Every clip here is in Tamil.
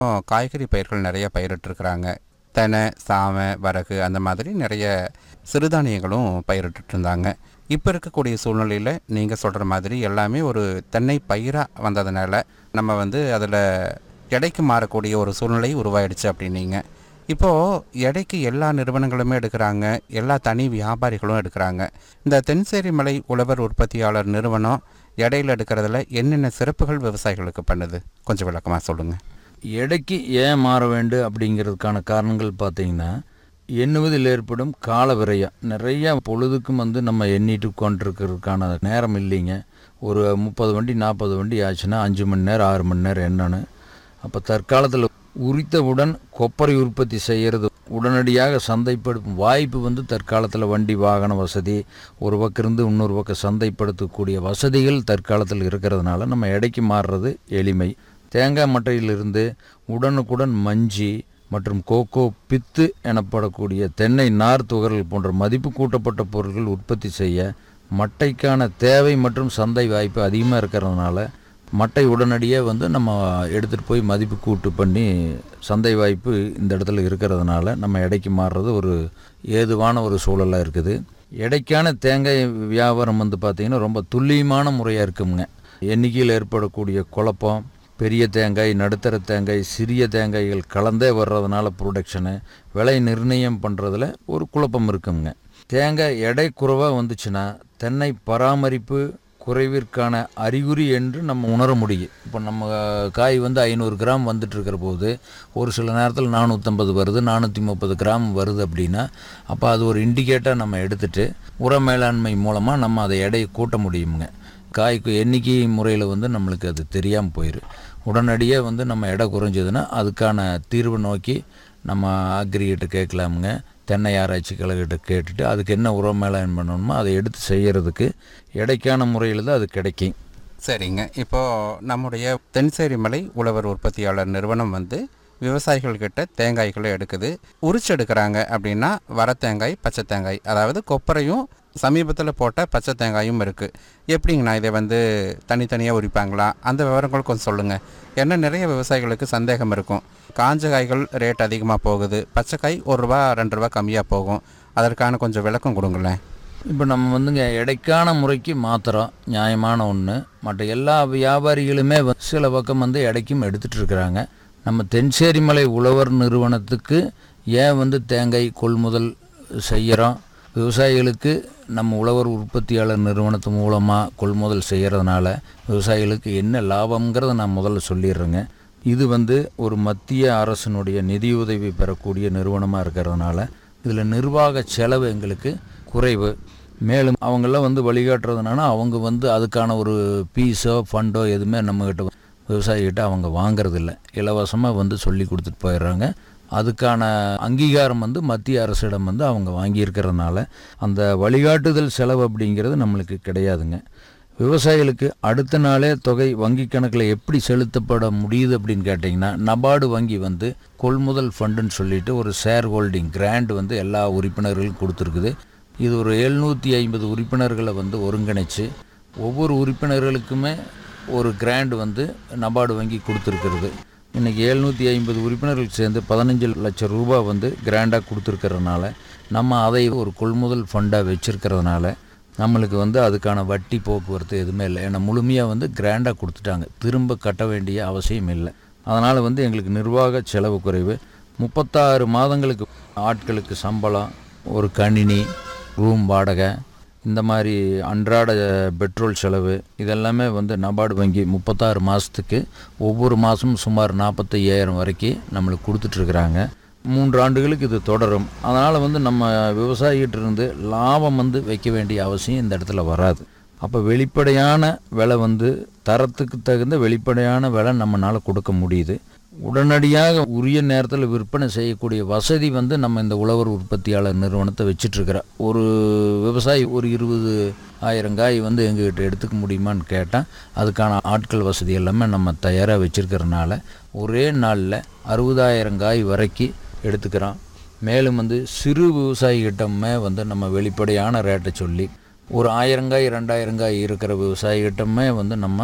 காய்கறி பயிர்கள் நிறைய பயிரிட்டுருக்குறாங்க தெனை சாமை வரகு அந்த மாதிரி நிறைய சிறுதானியங்களும் பயிரிட்டுட்டு இருந்தாங்க இப்போ இருக்கக்கூடிய சூழ்நிலையில் நீங்கள் சொல்கிற மாதிரி எல்லாமே ஒரு தென்னை பயிராக வந்ததுனால நம்ம வந்து அதில் எடைக்கு மாறக்கூடிய ஒரு சூழ்நிலை உருவாயிடுச்சு அப்படின்னீங்க இப்போது எடைக்கு எல்லா நிறுவனங்களுமே எடுக்கிறாங்க எல்லா தனி வியாபாரிகளும் எடுக்கிறாங்க இந்த தென்சேரி மலை உழவர் உற்பத்தியாளர் நிறுவனம் எடையில் எடுக்கிறதுல என்னென்ன சிறப்புகள் விவசாயிகளுக்கு பண்ணுது கொஞ்சம் விளக்கமாக சொல்லுங்கள் எடைக்கு ஏன் மாற வேண்டும் அப்படிங்கிறதுக்கான காரணங்கள் பார்த்தீங்கன்னா எண்ணுவதில் ஏற்படும் கால விரயம் நிறைய பொழுதுக்கும் வந்து நம்ம எண்ணிட்டு கொண்டிருக்கிறதுக்கான நேரம் இல்லைங்க ஒரு முப்பது வண்டி நாற்பது வண்டி ஆச்சுன்னா அஞ்சு மணி நேரம் ஆறு மணி நேரம் எண்ணணும் அப்போ தற்காலத்தில் உரித்தவுடன் கொப்பரை உற்பத்தி செய்கிறது உடனடியாக சந்தைப்படுத்தும் வாய்ப்பு வந்து தற்காலத்தில் வண்டி வாகன வசதி ஒரு பக்கம் இருந்து இன்னொரு பக்கம் சந்தைப்படுத்தக்கூடிய வசதிகள் தற்காலத்தில் இருக்கிறதுனால நம்ம எடைக்கு மாறுறது எளிமை தேங்காய் மட்டையிலிருந்து உடனுக்குடன் மஞ்சி மற்றும் கோகோ பித்து எனப்படக்கூடிய தென்னை நார் துகள்கள் போன்ற மதிப்பு கூட்டப்பட்ட பொருட்கள் உற்பத்தி செய்ய மட்டைக்கான தேவை மற்றும் சந்தை வாய்ப்பு அதிகமாக இருக்கிறதுனால மட்டை உடனடியாக வந்து நம்ம எடுத்துகிட்டு போய் மதிப்பு கூட்டு பண்ணி சந்தை வாய்ப்பு இந்த இடத்துல இருக்கிறதுனால நம்ம எடைக்கு மாறுறது ஒரு ஏதுவான ஒரு சூழலாக இருக்குது எடைக்கான தேங்காய் வியாபாரம் வந்து பார்த்திங்கன்னா ரொம்ப துல்லியமான முறையாக இருக்குங்க எண்ணிக்கையில் ஏற்படக்கூடிய குழப்பம் பெரிய தேங்காய் நடுத்தர தேங்காய் சிறிய தேங்காய்கள் கலந்தே வர்றதுனால ப்ரொடக்ஷனு விலை நிர்ணயம் பண்ணுறதுல ஒரு குழப்பம் இருக்குங்க தேங்காய் எடை குறைவாக வந்துச்சுன்னா தென்னை பராமரிப்பு குறைவிற்கான அறிகுறி என்று நம்ம உணர முடியும் இப்போ நம்ம காய் வந்து ஐநூறு கிராம் வந்துட்டு இருக்கிற போது ஒரு சில நேரத்தில் நானூற்றம்பது வருது நானூற்றி முப்பது கிராம் வருது அப்படின்னா அப்போ அது ஒரு இண்டிகேட்டாக நம்ம எடுத்துட்டு உர மேலாண்மை மூலமாக நம்ம அதை எடையை கூட்ட முடியுங்க காய்க்கு எண்ணிக்கை முறையில் வந்து நம்மளுக்கு அது தெரியாமல் போயிடும் உடனடியாக வந்து நம்ம எடை குறைஞ்சதுன்னா அதுக்கான தீர்வு நோக்கி நம்ம அக்ரிகிட்ட கேட்கலாமுங்க தென்னை ஆராய்ச்சி கழகிட்ட கேட்டுட்டு அதுக்கு என்ன உரம் மேலாண்மை பண்ணணுமோ அதை எடுத்து செய்கிறதுக்கு எடைக்கான முறையில் தான் அது கிடைக்கும் சரிங்க இப்போது நம்முடைய தென்சேரி மலை உழவர் உற்பத்தியாளர் நிறுவனம் வந்து விவசாயிகள்கிட்ட தேங்காய்களை எடுக்குது உரிச்சு எடுக்கிறாங்க அப்படின்னா வர தேங்காய் பச்சை தேங்காய் அதாவது கொப்பரையும் சமீபத்தில் போட்ட பச்சை தேங்காயும் இருக்குது எப்படிங்கண்ணா இதை வந்து தனித்தனியாக உரிப்பாங்களா அந்த விவரங்கள் கொஞ்சம் சொல்லுங்கள் ஏன்னா நிறைய விவசாயிகளுக்கு சந்தேகம் இருக்கும் காஞ்ச காய்கள் ரேட் அதிகமாக போகுது பச்சை காய் ஒரு ரூபா ரெண்டு ரூபா கம்மியாக போகும் அதற்கான கொஞ்சம் விளக்கம் கொடுங்களேன் இப்போ நம்ம வந்துங்க எடைக்கான முறைக்கு மாத்திரம் நியாயமான ஒன்று மற்ற எல்லா வியாபாரிகளுமே வந்து சில பக்கம் வந்து எடைக்கும் எடுத்துகிட்டு இருக்கிறாங்க நம்ம தென்சேரிமலை உழவர் நிறுவனத்துக்கு ஏன் வந்து தேங்காய் கொள்முதல் செய்கிறோம் விவசாயிகளுக்கு நம்ம உழவர் உற்பத்தியாளர் நிறுவனத்து மூலமாக கொள்முதல் செய்கிறதுனால விவசாயிகளுக்கு என்ன லாபங்கிறத நான் முதல்ல சொல்லிடுறேங்க இது வந்து ஒரு மத்திய அரசினுடைய நிதியுதவி பெறக்கூடிய நிறுவனமாக இருக்கிறதுனால இதில் நிர்வாக செலவு எங்களுக்கு குறைவு மேலும் அவங்களாம் வந்து வழிகாட்டுறதுனால அவங்க வந்து அதுக்கான ஒரு பீஸோ ஃபண்டோ எதுவுமே நம்மக்கிட்ட விவசாயிகிட்ட அவங்க வாங்குறதில்ல இலவசமாக வந்து சொல்லி கொடுத்துட்டு போயிடுறாங்க அதுக்கான அங்கீகாரம் வந்து மத்திய அரசிடம் வந்து அவங்க வாங்கியிருக்கிறதுனால அந்த வழிகாட்டுதல் செலவு அப்படிங்கிறது நம்மளுக்கு கிடையாதுங்க விவசாயிகளுக்கு அடுத்த நாளே தொகை வங்கி கணக்கில் எப்படி செலுத்தப்பட முடியுது அப்படின்னு கேட்டிங்கன்னா நபார்டு வங்கி வந்து கொள்முதல் ஃபண்டுன்னு சொல்லிட்டு ஒரு ஷேர் ஹோல்டிங் கிராண்ட் வந்து எல்லா உறுப்பினர்களுக்கும் கொடுத்துருக்குது இது ஒரு எழுநூற்றி ஐம்பது உறுப்பினர்களை வந்து ஒருங்கிணைச்சு ஒவ்வொரு உறுப்பினர்களுக்குமே ஒரு கிராண்ட் வந்து நபார்டு வங்கி கொடுத்துருக்கிறது இன்றைக்கி எழுநூற்றி ஐம்பது உறுப்பினர்கள் சேர்ந்து பதினஞ்சு லட்சம் ரூபாய் வந்து கிராண்டாக கொடுத்துருக்கறதுனால நம்ம அதை ஒரு கொள்முதல் ஃபண்டாக வச்சுருக்கிறதுனால நம்மளுக்கு வந்து அதுக்கான வட்டி போக்குவரத்து எதுவுமே இல்லை ஏன்னா முழுமையாக வந்து கிராண்டாக கொடுத்துட்டாங்க திரும்ப கட்ட வேண்டிய அவசியம் இல்லை அதனால் வந்து எங்களுக்கு நிர்வாக செலவு குறைவு முப்பத்தாறு மாதங்களுக்கு ஆட்களுக்கு சம்பளம் ஒரு கணினி ரூம் வாடகை இந்த மாதிரி அன்றாட பெட்ரோல் செலவு இதெல்லாமே வந்து நபார்டு வங்கி முப்பத்தாறு மாதத்துக்கு ஒவ்வொரு மாதமும் சுமார் நாற்பத்தையாயிரம் வரைக்கும் நம்மளுக்கு கொடுத்துட்ருக்குறாங்க மூன்று ஆண்டுகளுக்கு இது தொடரும் அதனால் வந்து நம்ம விவசாயிகிட்ட இருந்து லாபம் வந்து வைக்க வேண்டிய அவசியம் இந்த இடத்துல வராது அப்போ வெளிப்படையான விலை வந்து தரத்துக்கு தகுந்த வெளிப்படையான விலை நம்மளால் கொடுக்க முடியுது உடனடியாக உரிய நேரத்தில் விற்பனை செய்யக்கூடிய வசதி வந்து நம்ம இந்த உழவர் உற்பத்தியாளர் நிறுவனத்தை வச்சிட்ருக்கிறோம் ஒரு விவசாயி ஒரு இருபது ஆயிரம் காய் வந்து எங்ககிட்ட எடுத்துக்க முடியுமான்னு கேட்டால் அதுக்கான ஆட்கள் வசதி எல்லாமே நம்ம தயாராக வச்சுருக்கிறனால ஒரே நாளில் அறுபதாயிரம் காய் வரைக்கும் எடுத்துக்கிறோம் மேலும் வந்து சிறு விவசாயிகிட்டமே வந்து நம்ம வெளிப்படையான ரேட்டை சொல்லி ஒரு ஆயிரங்காய் ரெண்டாயிரங்காய் இருக்கிற விவசாயிகிட்டமே வந்து நம்ம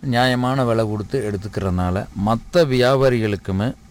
நியாயமான விலை கொடுத்து எடுத்துக்கிறதுனால மற்ற வியாபாரிகளுக்குமே